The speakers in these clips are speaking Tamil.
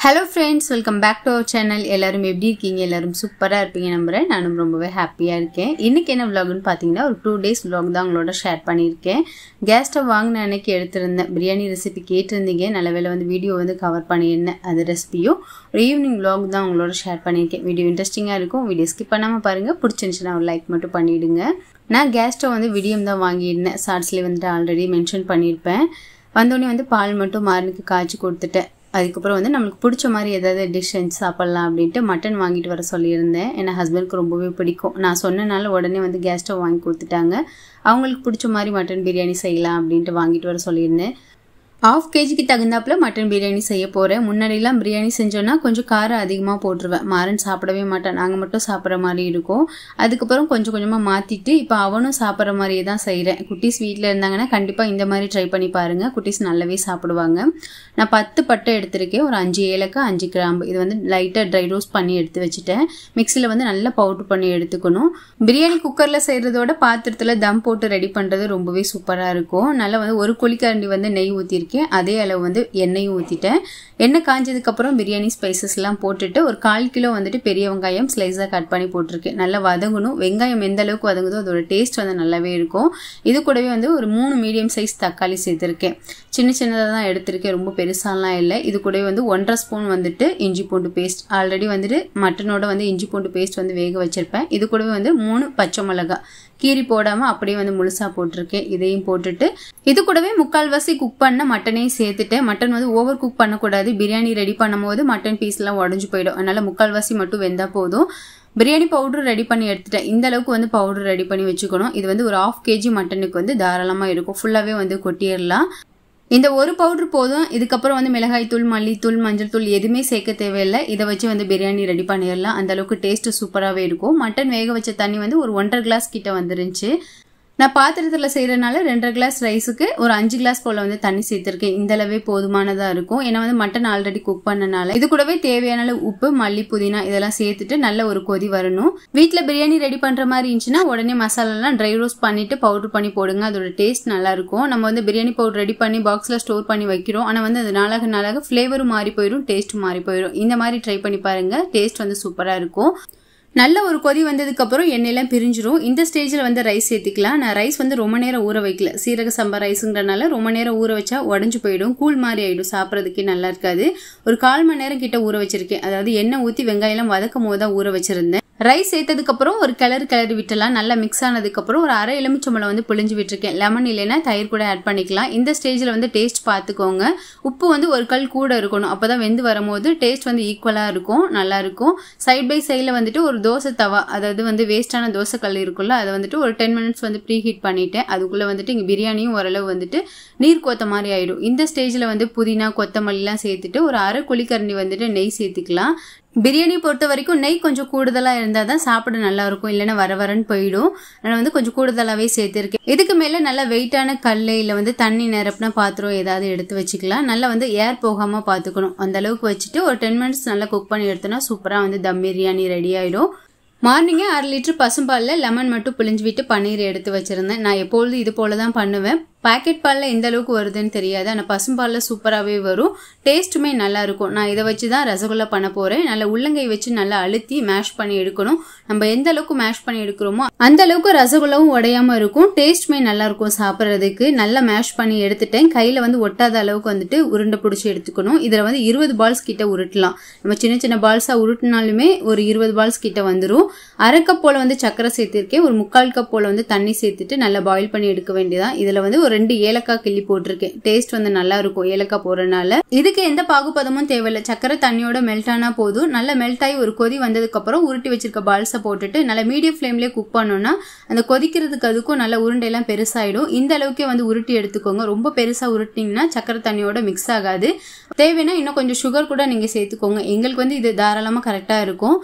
hello friends welcome back to our channel எல்லாரும் எப்படி இருக்கீங்க எல்லாரும் சூப்பராக இருப்பீங்க நம்புறேன் நானும் ரொம்பவே ஹாப்பியாக இருக்கேன் இன்றைக்கி என்ன vlogனு பார்த்தீங்கன்னா ஒரு டூ டேஸ் vlog தான் உங்களோட ஷேர் பண்ணியிருக்கேன் கேஸ் ஸ்டவ் வாங்கின அன்னைக்கு எடுத்திருந்தேன் பிரியாணி ரெசிபி கேட்டிருந்தீங்க நல்ல வேளை வந்து வீடியோ வந்து கவர் பண்ணியிருந்தேன் அது ரெசிபியும் ஒரு ஈவினிங் vlog தான் உங்களோட ஷேர் பண்ணியிருக்கேன் வீடியோ இன்ட்ரெஸ்டிங்காக இருக்கும் வீடியோ ஸ்கிப் பண்ணாமல் பாருங்கள் பிடிச்சிருந்துச்சுன்னா ஒரு லைக் மட்டும் பண்ணிவிடுங்க நான் கேஸ் ஸ்டவ் வந்து விடியம் தான் வாங்கியிருந்தேன் ஷார்ட்ஸ்லேயே வந்துட்டு ஆல்ரெடி மென்ஷன் பண்ணியிருப்பேன் வந்தோடனே வந்து பால் மட்டும் மாறனுக்கு காய்ச்சி கொடுத்துட்டேன் அதுக்கப்புறம் வந்து நம்மளுக்கு பிடிச்ச மாதிரி ஏதாவது டிஷ் செஞ்சு சாப்பிட்லாம் அப்படின்ட்டு மட்டன் வாங்கிட்டு வர சொல்லியிருந்தேன் என் ஹஸ்பண்ட்க்கு ரொம்பவே பிடிக்கும் நான் சொன்னனால உடனே வந்து கேஸ் ஸ்டவ் வாங்கி கொடுத்துட்டாங்க அவங்களுக்கு பிடிச்ச மாதிரி மட்டன் பிரியாணி செய்யலாம் அப்படின்ட்டு வாங்கிட்டு வர சொல்லியிருந்தேன் ஆஃப் கேஜிக்கு தகுந்தாப்புல மட்டன் பிரியாணி செய்ய போகிறேன் முன்னாடிலாம் பிரியாணி செஞ்சோன்னா கொஞ்சம் காரம் அதிகமாக போட்டுருவேன் மாறன் சாப்பிடவே மாட்டான் நாங்கள் மட்டும் சாப்பிட்ற மாதிரி இருக்கும் அதுக்கப்புறம் கொஞ்சம் கொஞ்சமாக மாற்றிட்டு இப்போ அவனும் சாப்பிட்ற மாதிரியே தான் செய்கிறேன் குட்டீஸ் வீட்டில் இருந்தாங்கன்னா கண்டிப்பாக இந்த மாதிரி ட்ரை பண்ணி பாருங்கள் குட்டீஸ் நல்லாவே சாப்பிடுவாங்க நான் பத்து பட்டை எடுத்திருக்கேன் ஒரு அஞ்சு ஏலக்காய் அஞ்சு கிராம்பு இது வந்து லைட்டாக ட்ரை ரோஸ்ட் பண்ணி எடுத்து வச்சுட்டேன் மிக்சியில் வந்து நல்லா பவுட்ரு பண்ணி எடுத்துக்கணும் பிரியாணி குக்கரில் செய்கிறதோட பாத்திரத்தில் தம் போட்டு ரெடி பண்ணுறது ரொம்பவே சூப்பராக இருக்கும் நல்லா வந்து ஒரு குழிக்கரண்டி வந்து நெய் ஊற்றிருக்கேன் அதே அளவு வந்து எண்ணெயும் ஊற்றிட்டேன் எண்ணெய் காஞ்சதுக்கப்புறம் பிரியாணி ஸ்பைசஸ்லாம் போட்டுட்டு ஒரு கால் கிலோ வந்துட்டு பெரிய வெங்காயம் ஸ்லைஸாக கட் பண்ணி போட்டிருக்கேன் நல்லா வதங்கணும் வெங்காயம் எந்த அளவுக்கு வதங்குதோ அதோட டேஸ்ட் வந்து நல்லாவே இருக்கும் இது கூடவே வந்து ஒரு மூணு மீடியம் சைஸ் தக்காளி சேர்த்துருக்கேன் சின்ன சின்னதாக தான் எடுத்திருக்கேன் ரொம்ப பெருசாலாம் இல்லை இது கூடவே வந்து ஒன்றரை ஸ்பூன் வந்துட்டு இஞ்சி பூண்டு பேஸ்ட் ஆல்ரெடி வந்துட்டு மட்டனோட வந்து இஞ்சி பூண்டு பேஸ்ட் வந்து வேக வச்சிருப்பேன் இது கூடவே வந்து மூணு பச்சை மிளகாய் கீரி போடாமல் அப்படியே வந்து முழுசாக போட்டிருக்கேன் இதையும் போட்டுட்டு இது கூடவே முக்கால்வாசி குக் பண்ண மட்டனையும் சேர்த்துட்டேன் மட்டன் வந்து ஓவர் குக் பண்ணக்கூடாது பிரியாணி ரெடி பண்ணும்போது மட்டன் பீஸ்லாம் உடஞ்சி போயிடும் அதனால் முக்கால்வாசி மட்டும் வெந்தால் போதும் பிரியாணி பவுடர் ரெடி பண்ணி எடுத்துட்டேன் இந்த அளவுக்கு வந்து பவுடர் ரெடி பண்ணி வச்சுக்கணும் இது வந்து ஒரு ஆஃப் கேஜி மட்டனுக்கு வந்து தாராளமாக இருக்கும் ஃபுல்லாகவே வந்து கொட்டிடலாம் இந்த ஒரு பவுடர் போதும் இதுக்கப்புறம் வந்து மிளகாய் தூள் மல்லித்தூள் மஞ்சள் தூள் எதுவுமே சேர்க்க தேவையில்லை இதை வச்சு வந்து பிரியாணி ரெடி பண்ணிடலாம் அந்த அளவுக்கு டேஸ்ட் சூப்பராகவே இருக்கும் மட்டன் வேக வச்ச தண்ணி வந்து ஒரு ஒன்றரை கிளாஸ் கிட்ட வந்துருந்துச்சு நான் பாத்திரத்தில் செய்கிறனால ரெண்டரை கிளாஸ் ரைஸுக்கு ஒரு அஞ்சு கிளாஸ் போல் வந்து தண்ணி சேர்த்துருக்கேன் இந்த அளவே போதுமானதாக இருக்கும் ஏன்னா வந்து மட்டன் ஆல்ரெடி குக் பண்ணனால இது கூடவே தேவையான அளவு உப்பு மல்லி புதினா இதெல்லாம் சேர்த்துட்டு நல்ல ஒரு கொதி வரணும் வீட்டில் பிரியாணி ரெடி பண்ணுற மாதிரி இருந்துச்சுன்னா உடனே மசாலாலாம் ட்ரை ரோஸ்ட் பண்ணிட்டு பவுடர் பண்ணி போடுங்க அதோட டேஸ்ட் நல்லா இருக்கும் நம்ம வந்து பிரியாணி பவுடர் ரெடி பண்ணி பாக்ஸில் ஸ்டோர் பண்ணி வைக்கிறோம் ஆனால் வந்து அது நாளாக நாளாக ஃப்ளேவரும் மாறி போயிடும் டேஸ்ட்டும் மாறி போயிடும் இந்த மாதிரி ட்ரை பண்ணி பாருங்க டேஸ்ட் வந்து சூப்பராக இருக்கும் நல்ல ஒரு கொதி வந்ததுக்கப்புறம் எண்ணெயெல்லாம் பிரிஞ்சிரும் இந்த ஸ்டேஜில் வந்து ரைஸ் சேர்த்துக்கலாம் நான் ரைஸ் வந்து ரொம்ப நேரம் ஊற வைக்கல சீரக சம்பா ரைஸுங்கிறனால ரொம்ப நேரம் ஊற வச்சா உடஞ்சு போயிடும் கூழ் மாதிரி ஆயிடும் சாப்பிட்றதுக்கே நல்லா இருக்காது ஒரு கால் மணி நேரம் கிட்ட ஊற வச்சிருக்கேன் அதாவது எண்ணெய் ஊற்றி வெங்காயம்லாம் வதக்கும் போது தான் ஊற வச்சிருந்தேன் ரைஸ் சேர்த்ததுக்கப்புறம் ஒரு கிளறு கிளறி விட்டுலாம் நல்லா மிக்ஸ் ஆனதுக்கப்புறம் ஒரு அரை எலுமிச்சம்பழம் வந்து புளிஞ்சு விட்டுருக்கேன் லெமன் இல்லைன்னா தயிர் கூட ஆட் பண்ணிக்கலாம் இந்த ஸ்டேஜில் வந்து டேஸ்ட் பார்த்துக்கோங்க உப்பு வந்து ஒரு கல் கூட இருக்கணும் அப்போ தான் வெந்து வரும்போது டேஸ்ட் வந்து ஈக்குவலாக இருக்கும் நல்லா இருக்கும் சைட் பை சைடில் வந்துட்டு ஒரு தோசை தவா அதாவது வந்து வேஸ்ட்டான தோசை கல் இருக்குல்ல அதை வந்துட்டு ஒரு டென் மினிட்ஸ் வந்து ப்ரீ ஹீட் பண்ணிட்டேன் அதுக்குள்ளே வந்துட்டு இங்கே பிரியாணியும் ஓரளவு வந்துட்டு நீர் கொத்த மாதிரி ஆயிடும் இந்த ஸ்டேஜில் வந்து புதினா கொத்தமல்லிலாம் சேர்த்துட்டு ஒரு அரை குழிக்கரண்டி வந்துட்டு நெய் சேர்த்துக்கலாம் பிரியாணி பொறுத்த வரைக்கும் நெய் கொஞ்சம் கூடுதலாக இருந்தால் தான் சாப்பிட நல்லா இருக்கும் இல்லைன்னா வர வரன்னு போயிடும் நான் வந்து கொஞ்சம் கூடுதலாகவே சேர்த்துருக்கேன் இதுக்கு மேலே நல்லா வெயிட்டான கல் இல்லை வந்து தண்ணி நிரப்புனா பாத்திரம் ஏதாவது எடுத்து வச்சுக்கலாம் நல்லா வந்து ஏர் போகாமல் பார்த்துக்கணும் அந்த அளவுக்கு வச்சுட்டு ஒரு டென் மினிட்ஸ் நல்லா குக் பண்ணி எடுத்தோன்னா சூப்பராக வந்து தம் பிரியாணி ரெடி ஆகிடும் மார்னிங்கே அரை லிட்டர் பசும்பாலில் லெமன் மட்டும் பிழிஞ்சு விட்டு பன்னீர் எடுத்து வச்சுருந்தேன் நான் எப்பொழுதும் இது போல தான் பண்ணுவேன் பாக்கெட் பாலில் எந்த அளவுக்கு வருதுன்னு தெரியாது ஆனால் பசும்பாலில் சூப்பராகவே வரும் டேஸ்ட்டுமே நல்லா இருக்கும் நான் இதை வச்சு தான் ரசகுல்லா பண்ண போகிறேன் நல்லா உள்ளங்கை வச்சு நல்லா அழுத்தி மேஷ் பண்ணி எடுக்கணும் நம்ம எந்த அளவுக்கு மேஷ் பண்ணி எடுக்கிறோமோ அந்த அளவுக்கு ரசகுல்லாவும் உடையாம இருக்கும் டேஸ்ட்டுமே நல்லா இருக்கும் சாப்பிட்றதுக்கு நல்லா மேஷ் பண்ணி எடுத்துட்டேன் கையில் வந்து ஒட்டாத அளவுக்கு வந்துட்டு உருண்டை பிடிச்சி எடுத்துக்கணும் இதில் வந்து இருபது பால்ஸ் கிட்ட உருட்டலாம் நம்ம சின்ன சின்ன பால்ஸாக உருட்டினாலுமே ஒரு இருபது பால்ஸ் கிட்ட வந்துடும் அரை கப் போல் வந்து சக்கரை சேர்த்திருக்கேன் ஒரு முக்கால் கப் போல் வந்து தண்ணி சேர்த்துட்டு நல்லா பாயில் பண்ணி எடுக்க வேண்டியதான் இதில் வந்து ஒரு ரெண்டு ஏலக்காய் கிள்ளி போட்டிருக்கேன் டேஸ்ட் வந்து நல்லா இருக்கும் ஏலக்காய் போடுறதுனால இதுக்கு எந்த பாகுபதமும் தேவையில்லை சக்கரை தண்ணியோட மெல்ட் ஆனா போதும் நல்லா மெல்ட் ஆகி ஒரு கொதி வந்ததுக்கு அப்புறம் உருட்டி வச்சிருக்க பால்ஸை போட்டுட்டு நல்லா மீடியம் ஃப்ளேம்லேயே குக் பண்ணோம்னா அந்த கொதிக்கிறதுக்கு அதுக்கும் நல்ல உருண்டையெல்லாம் பெருசாயிடும் இந்த அளவுக்கே வந்து உருட்டி எடுத்துக்கோங்க ரொம்ப பெருசா உருட்டினீங்கன்னா சக்கரை தண்ணியோட மிக்ஸ் ஆகாது தேவைன்னா இன்னும் கொஞ்சம் சுகர் கூட நீங்க சேர்த்துக்கோங்க எங்களுக்கு வந்து இது தாராளமாக கரெக்டாக இருக்கும்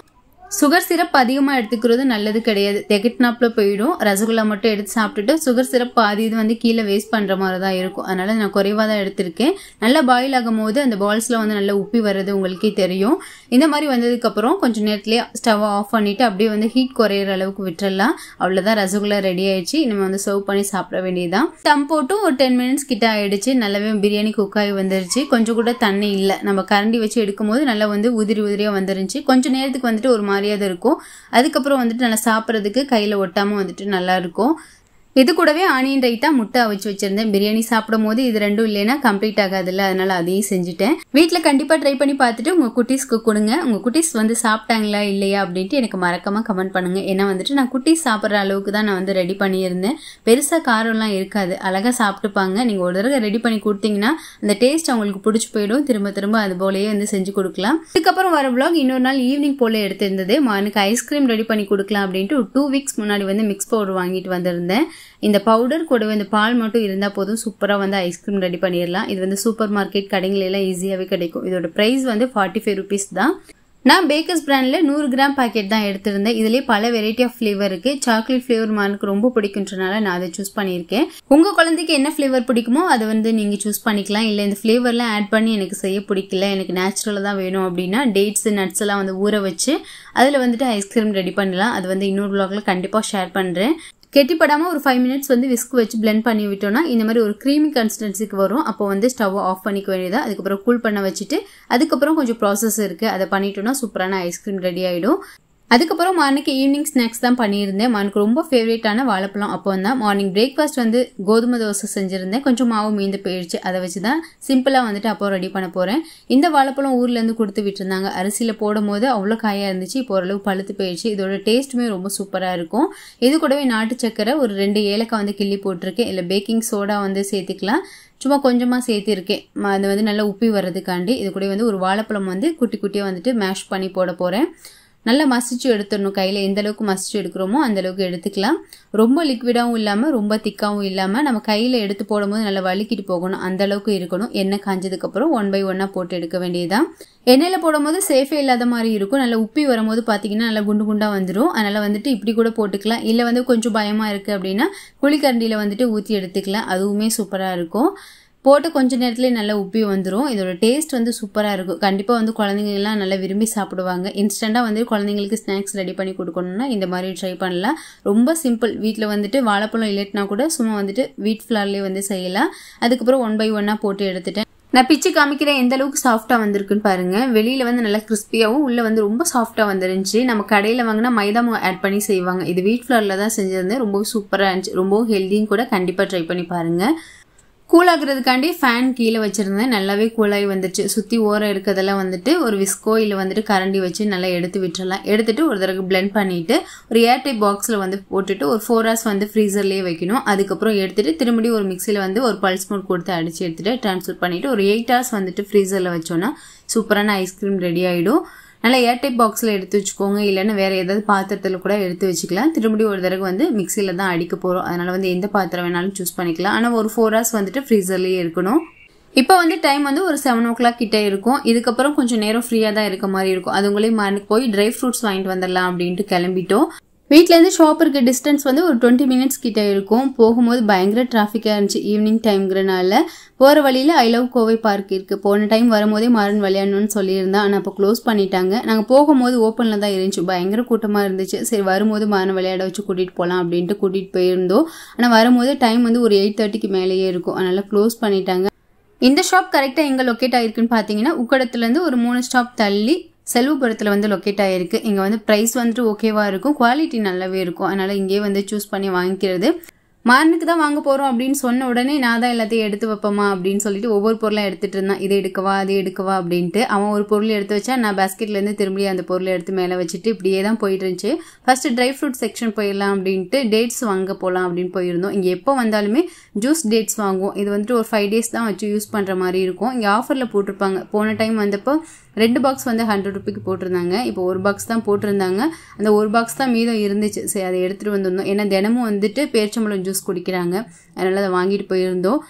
சுகர் சிரப் அதிகமாக எடுத்துக்கிறது நல்லது கிடையாது திகட்டினாப்புல போயிடும் ரசகுல்லா மட்டும் எடுத்து சாப்பிட்டுட்டு சுகர் சிரப் பாதி இது வந்து கீழே வேஸ்ட் பண்ணுற மாதிரி தான் இருக்கும் அதனால நான் குறைவாக தான் எடுத்திருக்கேன் நல்லா பாயில் ஆகும் போது அந்த பால்ஸில் வந்து நல்லா உப்பி வர்றது உங்களுக்கே தெரியும் இந்த மாதிரி வந்ததுக்கப்புறம் கொஞ்சம் நேரத்துலேயே ஸ்டவ் ஆஃப் பண்ணிவிட்டு அப்படியே வந்து ஹீட் குறையிற அளவுக்கு விட்டுறலாம் அவ்வளோதான் ரசகுல்லா ரெடி ஆயிடுச்சு நம்ம வந்து சர்வ் பண்ணி சாப்பிட வேண்டியதுதான் தம் போட்டும் ஒரு டென் மினிட்ஸ் கிட்ட ஆயிடுச்சு நல்லாவே பிரியாணி குக் ஆகி வந்துருச்சு கொஞ்சம் கூட தண்ணி இல்லை நம்ம கரண்டி வச்சு எடுக்கும்போது நல்லா வந்து உதிரி உதிரியாக வந்துருந்துச்சு கொஞ்சம் நேரத்துக்கு வந்துட்டு ஒரு மாதிரியாக தான் இருக்கும் அதுக்கப்புறம் வந்துட்டு நல்லா சாப்பிட்றதுக்கு கையில் ஒட்டாமல் வந்துட்டு நல்லா இருக்கும் இது கூடவே ஆனியன் ரைத்தா முட்டை அவிச்சு வச்சிருந்தேன் பிரியாணி சாப்பிடும் போது இது ரெண்டும் இல்லைன்னா கம்ப்ளீட் ஆகாதுல்ல அதனால அதையும் செஞ்சுட்டேன் வீட்டில் கண்டிப்பாக ட்ரை பண்ணி பார்த்துட்டு உங்கள் குட்டீஸ்க்கு கொடுங்க உங்கள் குட்டீஸ் வந்து சாப்பிட்டாங்களா இல்லையா அப்படின்ட்டு எனக்கு மறக்காம கமெண்ட் பண்ணுங்க ஏன்னா வந்துட்டு நான் குட்டீஸ் சாப்பிட்ற அளவுக்கு தான் நான் வந்து ரெடி பண்ணியிருந்தேன் பெருசாக காரம்லாம் இருக்காது அழகாக சாப்பிட்டுப்பாங்க நீங்கள் ஒரு தடவை ரெடி பண்ணி கொடுத்தீங்கன்னா அந்த டேஸ்ட் அவங்களுக்கு பிடிச்சி போயிடும் திரும்ப திரும்ப அது போலயே வந்து செஞ்சு கொடுக்கலாம் இதுக்கப்புறம் வர vlog இன்னொரு நாள் ஈவினிங் போல எடுத்திருந்தது மார்னுக்கு ஐஸ்கிரீம் ரெடி பண்ணி கொடுக்கலாம் அப்படின்ட்டு ஒரு டூ வீக்ஸ் முன்னாடி வந்து மிக்ஸ் பவுடர் வாங்கிட்டு வந்திருந்தேன் இந்த பவுடர் கூடவே இந்த பால் மட்டும் இருந்தால் போதும் சூப்பராக வந்து ஐஸ்கிரீம் ரெடி பண்ணிடலாம் இது வந்து சூப்பர் மார்க்கெட் கடைங்கள எல்லாம் ஈஸியாகவே கிடைக்கும் இதோட ப்ரைஸ் வந்து ஃபார்ட்டி ஃபைவ் ருபீஸ் தான் நான் பேக்கர்ஸ் பிராண்டில் நூறு கிராம் பாக்கெட் தான் எடுத்திருந்தேன் இதுலேயே பல வெரைட்டி ஆஃப் ஃப்ளேவர் இருக்கு சாக்லேட் ஃப்ளேவர் எனக்கு ரொம்ப பிடிக்குன்றனால நான் அதை சூஸ் பண்ணியிருக்கேன் உங்கள் குழந்தைக்கு என்ன ஃப்ளேவர் பிடிக்குமோ அதை வந்து நீங்கள் சூஸ் பண்ணிக்கலாம் இல்லை இந்த ஃப்ளேவர்லாம் ஆட் பண்ணி எனக்கு செய்ய பிடிக்கல எனக்கு நேச்சுரலாக தான் வேணும் அப்படின்னா டேட்ஸ் நட்ஸ் எல்லாம் வந்து ஊற வச்சு அதில் வந்துட்டு ஐஸ்கிரீம் ரெடி பண்ணலாம் அது வந்து இன்னொரு vlogல கண்டிப்பாக ஷேர் பண்ணுறேன் கெட்டிப்படாமல் ஒரு ஃபைவ் மினிட்ஸ் வந்து விஸ்க் வச்சு blend பண்ணி விட்டோம்னா இந்த மாதிரி ஒரு க்ரீமி கன்சிஸ்டன்சிக்கு வரும் அப்போ வந்து ஸ்டவ் ஆஃப் பண்ணிக்க வேண்டியதா அதுக்கப்புறம் கூல் பண்ண வச்சுட்டு அதுக்கப்புறம் கொஞ்சம் ப்ராசஸ் இருக்குது அதை பண்ணிட்டோம்னா சூப்பரான ஐஸ்கிரீம் ரெடி ஆகிடும் அதுக்கப்புறம் மார்னிக்கு ஈவினிங் ஸ்நாக்ஸ் தான் பண்ணியிருந்தேன் மார்னுக்கு ரொம்ப ஃபேவரேட்டான வாழைப்பழம் அப்போ தான் மார்னிங் பிரேக்ஃபாஸ்ட் வந்து கோதுமை தோசை செஞ்சுருந்தேன் கொஞ்சம் மாவு மீந்து போயிடுச்சு அதை வச்சு தான் சிம்பிளாக வந்துட்டு அப்போ ரெடி பண்ண போகிறேன் இந்த வாழைப்பழம் ஊர்லேருந்து கொடுத்து விட்டுருந்தாங்க அரிசியில் போடும் போது அவ்வளோ காயாக இருந்துச்சு இப்போ ஓரளவு பழுத்து போயிடுச்சு இதோட டேஸ்ட்டுமே ரொம்ப சூப்பராக இருக்கும் இது கூடவே நாட்டு சக்கரை ஒரு ரெண்டு ஏலக்காய் வந்து கிள்ளி போட்டிருக்கேன் இல்லை பேக்கிங் சோடா வந்து சேர்த்துக்கலாம் சும்மா கொஞ்சமாக சேர்த்திருக்கேன் ம- அது வந்து நல்லா உப்பி வர்றதுக்காண்டி இது கூட வந்து ஒரு வாழைப்பழம் வந்து குட்டி குட்டியாக வந்துட்டு மேஷ் பண்ணி போட போகிறேன் நல்லா மசிச்சு எடுத்துடணும் கையில் எந்த அளவுக்கு மசிச்சு எடுக்கிறோமோ அந்த அளவுக்கு எடுத்துக்கலாம் ரொம்ப லிக்விடாகவும் இல்லாமல் ரொம்ப திக்காகவும் இல்லாமல் நம்ம கையில் எடுத்து போடும்போது நல்லா வலிக்கிட்டு போகணும் அந்த அளவுக்கு இருக்கணும் எண்ணெய் காஞ்சதுக்கப்புறம் ஒன் பை ஒன்னாக போட்டு எடுக்க வேண்டியதுதான் எண்ணெயில் போடும்போது சேஃபே இல்லாத மாதிரி இருக்கும் நல்லா உப்பி வரும்போது பார்த்தீங்கன்னா நல்லா குண்டு குண்டாக வந்துடும் அதனால் வந்துட்டு இப்படி கூட போட்டுக்கலாம் இல்லை வந்து கொஞ்சம் பயமாக இருக்குது அப்படின்னா குழிக்கரண்டியில் வந்துட்டு ஊற்றி எடுத்துக்கலாம் அதுவுமே சூப்பராக இருக்கும் போட்டு கொஞ்ச நேரத்துலேயே நல்லா உப்பி வந்துடும் இதோட டேஸ்ட் வந்து சூப்பராக இருக்கும் கண்டிப்பாக வந்து குழந்தைங்க எல்லாம் நல்லா விரும்பி சாப்பிடுவாங்க இன்ஸ்டண்ட்டாக வந்து குழந்தைங்களுக்கு ஸ்நாக்ஸ் ரெடி பண்ணி கொடுக்கணும்னா இந்த மாதிரி ட்ரை பண்ணலாம் ரொம்ப சிம்பிள் வீட்டில் வந்துட்டு வாழைப்பழம் இல்லட்டினா கூட சும்மா வந்துட்டு வீட் ஃப்ளார்லேயே வந்து செய்யலாம் அதுக்கப்புறம் ஒன் பை ஒன்னாக போட்டு எடுத்துட்டேன் நான் பிச்சு காமிக்கிறேன் எந்த அளவுக்கு சாஃப்டாக வந்திருக்குன்னு பாருங்க வெளியில வந்து நல்லா கிறிஸ்பியாகவும் உள்ள வந்து ரொம்ப சாஃப்டாக வந்துருந்துச்சு நம்ம கடையில் வாங்கினா மைதா மாவு ஆட் பண்ணி செய்வாங்க இது வீட் ஃப்ளாரில் தான் செஞ்சிருந்தேன் ரொம்ப சூப்பராக இருந்துச்சு ரொம்பவும் ஹெல்த்தியும் கூட கண்டிப்பாக ட்ரை பண்ணி பாருங்க கூலாகிறதுக்காண்டி ஃபேன் கீழே வச்சிருந்தேன் நல்லாவே கூலாகி வந்துச்சு சுற்றி ஓரம் இருக்கிறதெல்லாம் வந்துட்டு ஒரு விஸ்கோ இல்லை வந்துட்டு கரண்டி வச்சு நல்லா எடுத்து விட்டுறலாம் எடுத்துட்டு ஒரு தடவை blend பண்ணிட்டு ஒரு ஏர்டைப் பாக்ஸில் வந்து போட்டுட்டு ஒரு ஃபோர் ஹவர்ஸ் வந்து ஃப்ரீசர்லேயே வைக்கணும் அதுக்கப்புறம் எடுத்துட்டு திரும்பி ஒரு மிக்சியில் வந்து ஒரு பல்ஸ் மோட் கொடுத்து அடிச்சு எடுத்துட்டு ட்ரான்ஸ்ஃபர் பண்ணிட்டு ஒரு எயிட் ஹவர்ஸ் வந்துட்டு ஃப்ரீசரில் வச்சோன்னா சூப்பரான ஐஸ்கிரீம் ரெடி ஆகிடும் நல்லா ஏர்டைப் பாக்ஸில் எடுத்து வச்சுக்கோங்க இல்லைன்னா வேற ஏதாவது பாத்திரத்தில் கூட எடுத்து வச்சுக்கலாம் திரும்பி ஒரு தடவை வந்து மிக்சியில் தான் அடிக்க போகிறோம் அதனால வந்து எந்த பாத்திரம் வேணாலும் சூஸ் பண்ணிக்கலாம் ஆனால் ஒரு ஃபோர் ஹவர்ஸ் வந்துட்டு ஃப்ரீசர்லேயே இருக்கணும் இப்போ வந்து டைம் வந்து ஒரு செவன் ஓ கிளாக் கிட்ட இருக்கும் இதுக்கப்புறம் கொஞ்சம் நேரம் ஃப்ரீயாக தான் இருக்க மாதிரி இருக்கும் அது உங்களே மார்னுக்கு போய் ட்ரை ஃப்ரூட்ஸ் வாங்கிட்டு வந்துடலாம் அப்படின்ட்டு கிளம்பிட்டோம் வீட்டிலேருந்து ஷாப் இருக்க டிஸ்டன்ஸ் வந்து ஒரு டுவெண்ட்டி மினிட்ஸ் கிட்ட இருக்கும் போகும்போது பயங்கர டிராஃபிக்காக இருந்துச்சு ஈவினிங் டைம்ங்கிறனால போகிற வழியில் ஐ லவ் கோவை பார்க் இருக்குது போன டைம் வரும்போதே மாறன் விளையாடணும்னு சொல்லியிருந்தேன் ஆனால் அப்போ க்ளோஸ் பண்ணிட்டாங்க நாங்கள் போகும்போது ஓப்பனில் தான் இருந்துச்சு பயங்கர கூட்டமாக இருந்துச்சு சரி வரும்போது மாறன் விளையாட வச்சு கூட்டிகிட்டு போகலாம் அப்படின்ட்டு கூட்டிகிட்டு போயிருந்தோம் ஆனால் வரும்போது டைம் வந்து ஒரு எயிட் தேர்ட்டிக்கு மேலேயே இருக்கும் அதனால் க்ளோஸ் பண்ணிட்டாங்க இந்த ஷாப் கரெக்டாக எங்கே லொக்கேட் ஆகிருக்குன்னு பார்த்தீங்கன்னா உக்கடத்துலேருந்து ஒரு மூணு ஸ்டாப் தள்ளி செல்வபுரத்தில் வந்து லொக்கேட் ஆகிருக்கு இங்கே வந்து ப்ரைஸ் வந்துட்டு ஓகேவாக இருக்கும் குவாலிட்டி நல்லாவே இருக்கும் அதனால் இங்கேயே வந்து சூஸ் பண்ணி வாங்கிக்கிறது மார்னுக்கு தான் வாங்க போகிறோம் அப்படின்னு சொன்ன உடனே நான் தான் எல்லாத்தையும் எடுத்து வைப்போமா அப்படின்னு சொல்லிட்டு ஒவ்வொரு பொருளாக எடுத்துட்டு இருந்தான் இதை எடுக்கவா அதை எடுக்கவா அப்படின்ட்டு அவன் ஒரு பொருள் எடுத்து வச்சா நான் பேஸ்கெட்லேருந்து திரும்பி அந்த பொருளை எடுத்து மேலே வச்சுட்டு இப்படியே தான் போயிட்டு இருந்துச்சு ஃபர்ஸ்ட் ட்ரை ஃப்ரூட் செக்ஷன் போயிடலாம் அப்படின்ட்டு டேட்ஸ் வாங்க போகலாம் அப்படின்னு போயிருந்தோம் இங்கே எப்போ வந்தாலுமே ஜூஸ் டேட்ஸ் வாங்குவோம் இது வந்துட்டு ஒரு ஃபைவ் டேஸ் தான் வச்சு யூஸ் பண்ணுற மாதிரி இருக்கும் இங்கே ஆஃபரில் போட்டிருப்பாங்க போன டைம் வந்தப்போ ரெண்டு பாக்ஸ் வந்து ஹண்ட்ரட் ருபிக்கு போட்டிருந்தாங்க இப்போ ஒரு பாக்ஸ் தான் போட்டிருந்தாங்க அந்த ஒரு பாக்ஸ் தான் மீதம் இருந்துச்சு சரி அதை எடுத்துகிட்டு வந்திருந்தோம் ஏன்னா தினமும் வந்துட்டு பேர்ச்சம்பழம் ஜூஸ் குடிக்கிறாங்க அதனால் அதை வாங்கிட்டு போயிருந்தோம்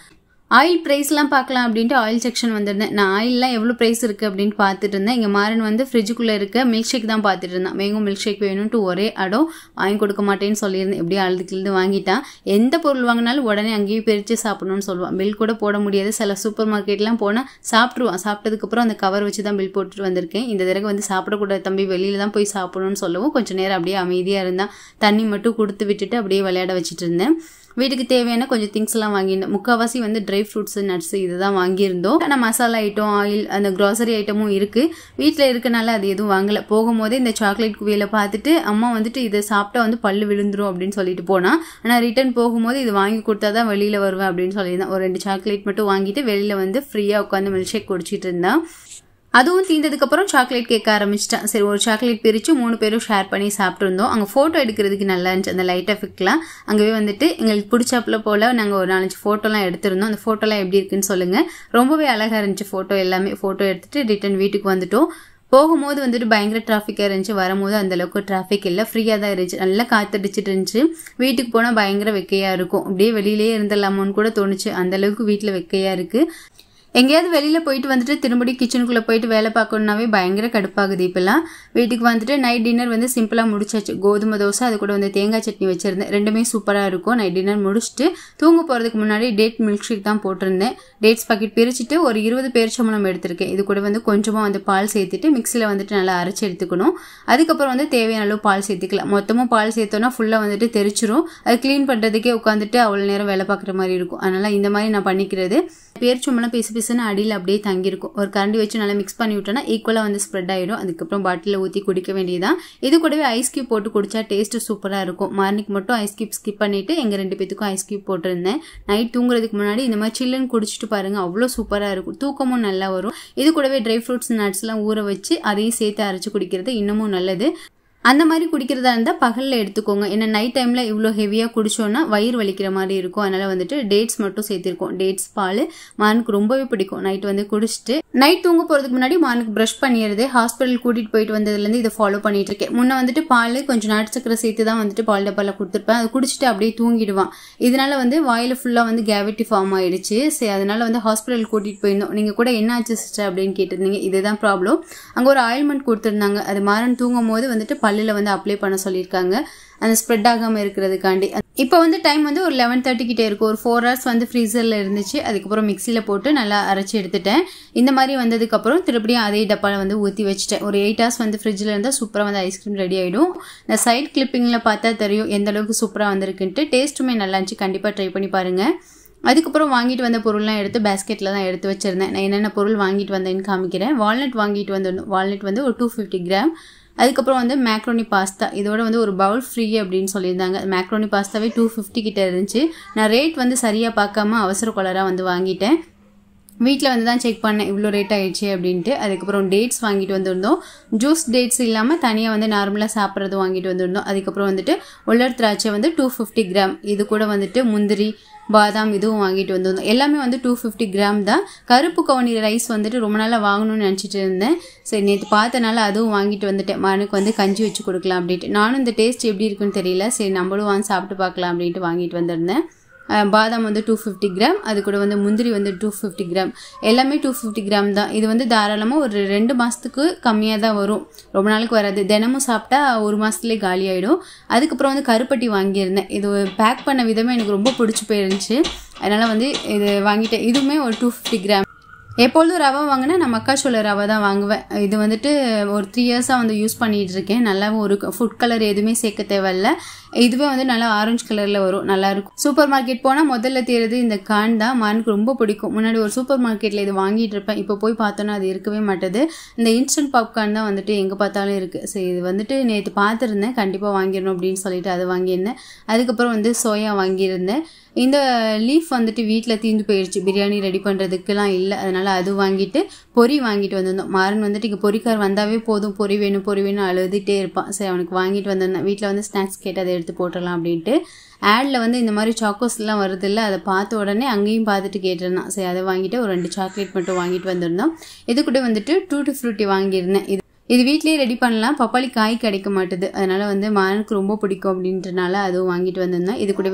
ஆயில் ப்ரைஸ்லாம் பார்க்கலாம் அப்படின்ட்டு ஆயில் செக்ஷன் வந்திருந்தேன் நான் ஆயிலெலாம் எவ்வளோ ப்ரைஸ் இருக்குது அப்படின்னு பார்த்துட்டு இருந்தேன் இங்கே மாறன் வந்து ஃப்ரிட்ஜுக்குள்ளே இருக்க மில்க் ஷேக் தான் பார்த்துட்டு இருந்தேன் மேங்கோ மில்க் ஷேக் வேணும்ட்டு ஒரே அடம் வாங்கி கொடுக்க மாட்டேன்னு சொல்லியிருந்தேன் எப்படியும் அழுதுக்கிழுந்து வாங்கிட்டான் எந்த பொருள் வாங்கினாலும் உடனே அங்கேயே பிரித்து சாப்பிடணும்னு சொல்லுவான் பில் கூட போட முடியாது சில சூப்பர் மார்க்கெட்லாம் போனால் சாப்பிட்ருவான் சாப்பிட்டதுக்கப்புறம் அந்த கவர் வச்சு தான் பில் போட்டுட்டு வந்திருக்கேன் இந்த தடவை வந்து சாப்பிடக்கூடாது தம்பி வெளியில் தான் போய் சாப்பிடணும்னு சொல்லவும் கொஞ்சம் நேரம் அப்படியே அமைதியாக இருந்தான் தண்ணி மட்டும் கொடுத்து விட்டுட்டு அப்படியே விளையாட வச்சுட்டு இருந்தேன் வீட்டுக்கு தேவையான கொஞ்சம் திங்ஸ் எல்லாம் வாங்கியிருந்தோம் முக்கால்வாசி வந்து ட்ரை ஃப்ரூட்ஸ் நட்ஸ் இதுதான் வாங்கியிருந்தோம் ஆனால் மசாலா ஐட்டம் ஆயில் அந்த க்ராசரி ஐட்டமும் இருக்கு வீட்டில் இருக்கனால அது எதுவும் வாங்கல போகும்போதே இந்த சாக்லேட் குவியலை பார்த்துட்டு அம்மா வந்துட்டு இதை சாப்பிட்டா வந்து பல்லு விழுந்துரும் அப்படின்னு சொல்லிட்டு போனா ஆனால் ரிட்டர்ன் போகும்போது இது வாங்கி கொடுத்தா தான் வெளியில் வருவேன் அப்படின்னு சொல்லியிருந்தேன் ஒரு ரெண்டு சாக்லேட் மட்டும் வாங்கிட்டு வெளியில் வந்து ஃப்ரீயாக உட்காந்து மில்க் ஷேக் குடிச்சிட்டு இருந்தான் அதுவும் தீர்ந்ததுக்கப்புறம் சாக்லேட் கேட்க ஆரம்பிச்சிட்டேன் சரி ஒரு சாக்லேட் பிரித்து மூணு பேரும் ஷேர் பண்ணி சாப்பிட்ருந்தோம் அங்கே ஃபோட்டோ எடுக்கிறதுக்கு நல்லா இருந்துச்சு அந்த லைட் எஃபெக்ட்லாம் அங்கேயே வந்துட்டு எங்களுக்கு பிடிச்சாப்புல போல் நாங்கள் ஒரு நாலஞ்சு ஃபோட்டோலாம் எடுத்திருந்தோம் அந்த ஃபோட்டோலாம் எப்படி இருக்குன்னு சொல்லுங்கள் ரொம்பவே அழகாக இருந்துச்சு ஃபோட்டோ எல்லாமே ஃபோட்டோ எடுத்துகிட்டு ரிட்டன் வீட்டுக்கு வந்துட்டோம் போகும்போது வந்துட்டு பயங்கர டிராஃபிக்காக இருந்துச்சு வரும்போது அந்த அளவுக்கு டிராஃபிக் இல்லை ஃப்ரீயாக தான் இருந்துச்சு நல்லா காத்தடிச்சிட்டு இருந்துச்சு வீட்டுக்கு போனால் பயங்கர வெக்கையாக இருக்கும் அப்படியே வெளியிலே இருந்துடலாமோன்னு கூட தோணுச்சு அந்த அளவுக்கு வீட்டில் வெக்கையாக இருக்குது எங்கேயாவது வெளியில் போயிட்டு வந்துட்டு திரும்படி கிச்சனுக்குள்ளே போயிட்டு வேலை பார்க்கணுன்னாவே பயங்கர கடுப்பாகுது இப்போல்லாம் வீட்டுக்கு வந்துட்டு நைட் டின்னர் வந்து சிம்பிளாக முடிச்சாச்சு கோதுமை தோசை அது கூட வந்து தேங்காய் சட்னி வச்சுருந்தேன் ரெண்டுமே சூப்பராக இருக்கும் நைட் டின்னர் முடிச்சுட்டு தூங்க போகிறதுக்கு முன்னாடி டேட் மில்க் ஷேக் தான் போட்டிருந்தேன் டேட்ஸ் பாக்கெட் பிரிச்சுட்டு ஒரு இருபது பேரிச்சம்பழம் எடுத்திருக்கேன் இது கூட வந்து கொஞ்சமாக வந்து பால் சேர்த்துட்டு மிக்சியில் வந்துட்டு நல்லா அரைச்சி எடுத்துக்கணும் அதுக்கப்புறம் வந்து தேவையான அளவு பால் சேர்த்துக்கலாம் மொத்தமாக பால் சேர்த்தோன்னா ஃபுல்லாக வந்துட்டு தெரிச்சிரும் அது க்ளீன் பண்ணுறதுக்கே உட்காந்துட்டு அவ்வளோ நேரம் வேலை பார்க்குற மாதிரி இருக்கும் அதனால் இந்த மாதிரி நான் பண்ணிக்கிறது பேரிச்சம்பழம் பிசு பிசுன்னு அடியில் அப்படியே தங்கியிருக்கும் ஒரு கரண்டி வச்சு நல்லா மிக்ஸ் பண்ணி விட்டோன்னா ஈக்குவலாக வந்து ஸ்ப்ரெட் ஆகிடும் அதுக்கப்புறம் பாட்டிலில் ஊற்றி குடிக்க வேண்டியதான் இது கூடவே ஐஸ் கியூப் போட்டு குடிச்சா டேஸ்ட்டு சூப்பராக இருக்கும் மார்னிங் மட்டும் ஐஸ் கியூப் ஸ்கிப் பண்ணிவிட்டு எங்கள் ரெண்டு பேத்துக்கும் ஐஸ் கியூப் போட்டிருந்தேன் நைட் தூங்குறதுக்கு முன்னாடி இந்த மாதிரி சில்லுன்னு குடிச்சிட்டு பாருங்கள் அவ்வளோ சூப்பராக இருக்கும் தூக்கமும் நல்லா வரும் இது கூடவே ட்ரை ஃப்ரூட்ஸ் நட்ஸ்லாம் ஊற வச்சு அதையும் சேர்த்து அரைச்சி குடிக்கிறது இன்னமும் நல்லது அந்த மாதிரி குடிக்கிறதா இருந்தால் பகலில் எடுத்துக்கோங்க ஏன்னா நைட் டைமில் இவ்வளோ ஹெவியாக குடிச்சோன்னா வயிறு வலிக்கிற மாதிரி இருக்கும் அதனால் வந்துட்டு டேட்ஸ் மட்டும் சேர்த்திருக்கோம் டேட்ஸ் பால் மானுக்கு ரொம்பவே பிடிக்கும் நைட் வந்து குடிச்சிட்டு நைட் தூங்க போகிறதுக்கு முன்னாடி மானுக்கு ப்ரஷ் பண்ணிடுறது ஹாஸ்பிட்டல் கூட்டிகிட்டு போயிட்டு வந்ததுலேருந்து இதை ஃபாலோ பண்ணிட்டு இருக்கேன் முன்ன வந்துட்டு பால் கொஞ்சம் நாட்டு சக்கரை சேர்த்து தான் வந்துட்டு பால் டப்பாவில் கொடுத்துருப்பேன் அதை குடிச்சிட்டு அப்படியே தூங்கிடுவான் இதனால வந்து வாயில் ஃபுல்லாக வந்து கேவிட்டி ஃபார்ம் ஆயிடுச்சு சரி அதனால வந்து ஹாஸ்பிட்டல் கூட்டிகிட்டு போயிருந்தோம் நீங்கள் கூட என்ன ஆச்சு சிஸ்டர் அப்படின்னு கேட்டிருந்தீங்க இதுதான் ப்ராப்ளம் அங்கே ஒரு ஆயில்மெண்ட் கொடுத்துருந்தாங்க அது மாறன் தூங்கும் போது வந்துட்டு பல்லில் வந்து அப்ளை பண்ண சொல்லியிருக்காங்க அந்த ஸ்ப்ரெட் ஆகாமல் இருக்கிறதுக்காண்டி இப்போ வந்து டைம் வந்து ஒரு லெவன் தேர்ட்டி கிட்டே இருக்கும் ஒரு ஃபோர் ஹவர்ஸ் வந்து ஃப்ரீசரில் இருந்துச்சு அதுக்கப்புறம் மிக்சியில் போட்டு நல்லா அரைச்சி எடுத்துட்டேன் இந்த மாதிரி வந்ததுக்கப்புறம் திருப்படியும் அதே டப்பாவில் வந்து ஊற்றி வச்சுட்டேன் ஒரு எயிட் ஹவர்ஸ் வந்து ஃப்ரிட்ஜில் இருந்தால் சூப்பராக வந்து ஐஸ்கிரீம் ரெடி ஆகிடும் இந்த சைட் கிளிப்பிங்கில் பார்த்தா தெரியும் எந்த அளவுக்கு சூப்பராக வந்திருக்குன்ட்டு டேஸ்ட்டுமே நல்லா இருந்துச்சு கண்டிப்பாக ட்ரை பண்ணி பாருங்கள் அதுக்கப்புறம் வாங்கிட்டு வந்த பொருள்லாம் எடுத்து பேஸ்கெட்டில் தான் எடுத்து வச்சுருந்தேன் நான் என்னென்ன பொருள் வாங்கிட்டு வந்தேன்னு காமிக்கிறேன் வால்நட் வாங்கிட்டு வந்திருந்தோம் வால்நட் வந்து ஒரு டூ ஃபிஃப்டி கிராம் அதுக்கப்புறம் வந்து மேக்ரோனி பாஸ்தா இதோட வந்து ஒரு பவுல் ஃப்ரீ அப்படின்னு சொல்லியிருந்தாங்க மேக்ரோனி பாஸ்தாவே டூ ஃபிஃப்டி கிட்ட இருந்துச்சு நான் ரேட் வந்து சரியாக பார்க்காம அவசர கொலராக வந்து வாங்கிட்டேன் வீட்டில் வந்து தான் செக் பண்ணேன் இவ்வளோ ரேட் ஆயிடுச்சு அப்படின்ட்டு அதுக்கப்புறம் டேட்ஸ் வாங்கிட்டு வந்திருந்தோம் ஜூஸ் டேட்ஸ் இல்லாமல் தனியாக வந்து நார்மலாக சாப்பிட்றது வாங்கிட்டு வந்திருந்தோம் அதுக்கப்புறம் வந்துட்டு உலர் திராட்சை வந்து டூ ஃபிஃப்டி கிராம் இது கூட வந்துட்டு முந்திரி பாதாம் இதுவும் வாங்கிட்டு வந்திருந்தோம் எல்லாமே வந்து டூ ஃபிஃப்டி கிராம் தான் கருப்பு கவுனி ரைஸ் வந்துட்டு ரொம்ப நாளாக வாங்கணும்னு நினச்சிட்டு இருந்தேன் சரி நேற்று பார்த்தனால அதுவும் வாங்கிட்டு வந்துட்டேன் மனுக்கு வந்து கஞ்சி வச்சு கொடுக்கலாம் அப்படின்ட்டு நானும் இந்த டேஸ்ட் எப்படி இருக்குன்னு தெரியல சரி நம்மளும் வாங்கி சாப்பிட்டு பார்க்கலாம் அப்படின்ட்டு வாங்கிட்டு வந்திருந்தேன் பாதாம் வந்து டூ ஃபிஃப்டி கிராம் அது கூட வந்து முந்திரி வந்து டூ ஃபிஃப்டி கிராம் எல்லாமே டூ ஃபிஃப்டி கிராம் தான் இது வந்து தாராளமாக ஒரு ரெண்டு மாதத்துக்கு கம்மியாக தான் வரும் ரொம்ப நாளுக்கு வராது தினமும் சாப்பிட்டா ஒரு மாதத்துலேயே காலி ஆகிடும் அதுக்கப்புறம் வந்து கருப்பட்டி வாங்கியிருந்தேன் இது பேக் பண்ண விதமே எனக்கு ரொம்ப பிடிச்சி போயிருந்துச்சு அதனால் வந்து இது வாங்கிட்டேன் இதுவுமே ஒரு டூ ஃபிஃப்டி கிராம் எப்பொழுதும் ரவை வாங்கினா நான் மக்காச்சோள ரவை தான் வாங்குவேன் இது வந்துட்டு ஒரு த்ரீ இயர்ஸாக வந்து யூஸ் பண்ணிகிட்டு இருக்கேன் நல்லா ஒரு ஃபுட் கலர் எதுவுமே சேர்க்க தேவையில்ல இதுவே வந்து நல்லா ஆரஞ்சு கலரில் வரும் நல்லா இருக்கும் சூப்பர் மார்க்கெட் போனால் முதல்ல தேர்றது இந்த கான் தான் மனுக்கு ரொம்ப பிடிக்கும் முன்னாடி ஒரு சூப்பர் மார்க்கெட்டில் இது வாங்கிட்டு இருப்பேன் இப்போ போய் பார்த்தோன்னா அது இருக்கவே மாட்டேது இந்த இன்ஸ்டன்ட் பாப்கார்ன் தான் வந்துட்டு எங்கே பார்த்தாலும் இருக்குது சரி இது வந்துட்டு நேற்று பார்த்துருந்தேன் கண்டிப்பாக வாங்கிடணும் அப்படின்னு சொல்லிட்டு அதை வாங்கியிருந்தேன் அதுக்கப்புறம் வந்து சோயா வாங்கியிருந்தேன் இந்த லீஃப் வந்துட்டு வீட்டில் தீந்து போயிடுச்சு பிரியாணி ரெடி பண்ணுறதுக்குலாம் இல்லை அதனால் அது வாங்கிட்டு பொரி வாங்கிட்டு வந்திருந்தோம் மாறன் வந்துட்டு இங்கே பொரிக்கார் வந்தாவே போதும் பொரி வேணும் பொரி வேணும் அழுதுகிட்டே இருப்பான் சரி அவனுக்கு வாங்கிட்டு வந்திருந்தேன் வீட்டில் வந்து ஸ்நாக்ஸ் கேட்டு அதை எடுத்து போட்டுடலாம் அப்படின்ட்டு ஆடில் வந்து இந்த மாதிரி சாக்கோஸ்லாம் வருது இல்லை அதை பார்த்த உடனே அங்கேயும் பார்த்துட்டு கேட்டிருந்தான் சரி அதை வாங்கிட்டு ஒரு ரெண்டு சாக்லேட் மட்டும் வாங்கிட்டு வந்திருந்தோம் இது கூட வந்துட்டு டூட்டி ஃப்ரூட்டி வாங்கியிருந்தேன் இது இது வீட்லேயே ரெடி பண்ணலாம் பப்பாளி காய் கிடைக்க மாட்டுது அதனால் வந்து மானுக்கு ரொம்ப பிடிக்கும் அப்படின்றனால அதுவும் வாங்கிட்டு வந்திருந்தேன் இது கூட வந்து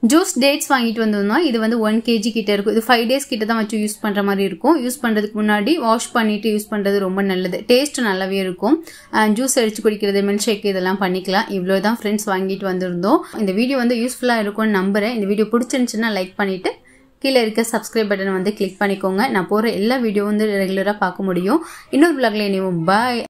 ஜூஸ் டேட்ஸ் வாங்கிட்டு வந்திருந்தோம் இது வந்து ஒன் கேஜி கிட்ட இருக்கும் இது ஃபைவ் டேஸ் கிட்ட தான் வச்சு யூஸ் பண்ணுற மாதிரி இருக்கும் யூஸ் பண்ணுறதுக்கு முன்னாடி வாஷ் பண்ணிட்டு யூஸ் பண்ணுறது ரொம்ப நல்லது டேஸ்ட் நல்லாவே இருக்கும் ஜூஸ் அடிச்சு குடிக்கிறது மில்க் ஷேக் இதெல்லாம் பண்ணிக்கலாம் இவ்வளோ தான் ஃப்ரெண்ட்ஸ் வாங்கிட்டு வந்திருந்தோம் இந்த வீடியோ வந்து யூஸ்ஃபுல்லாக இருக்கும்னு நம்புகிறேன் இந்த வீடியோ பிடிச்சிருந்துச்சுன்னா லைக் பண்ணிவிட்டு கீழே இருக்க சப்ஸ்கிரைப் பட்டனை வந்து கிளிக் பண்ணிக்கோங்க நான் போகிற எல்லா வீடியோ வந்து ரெகுலராக பார்க்க முடியும் இன்னொரு பிளாக்ல இனியும் பாய்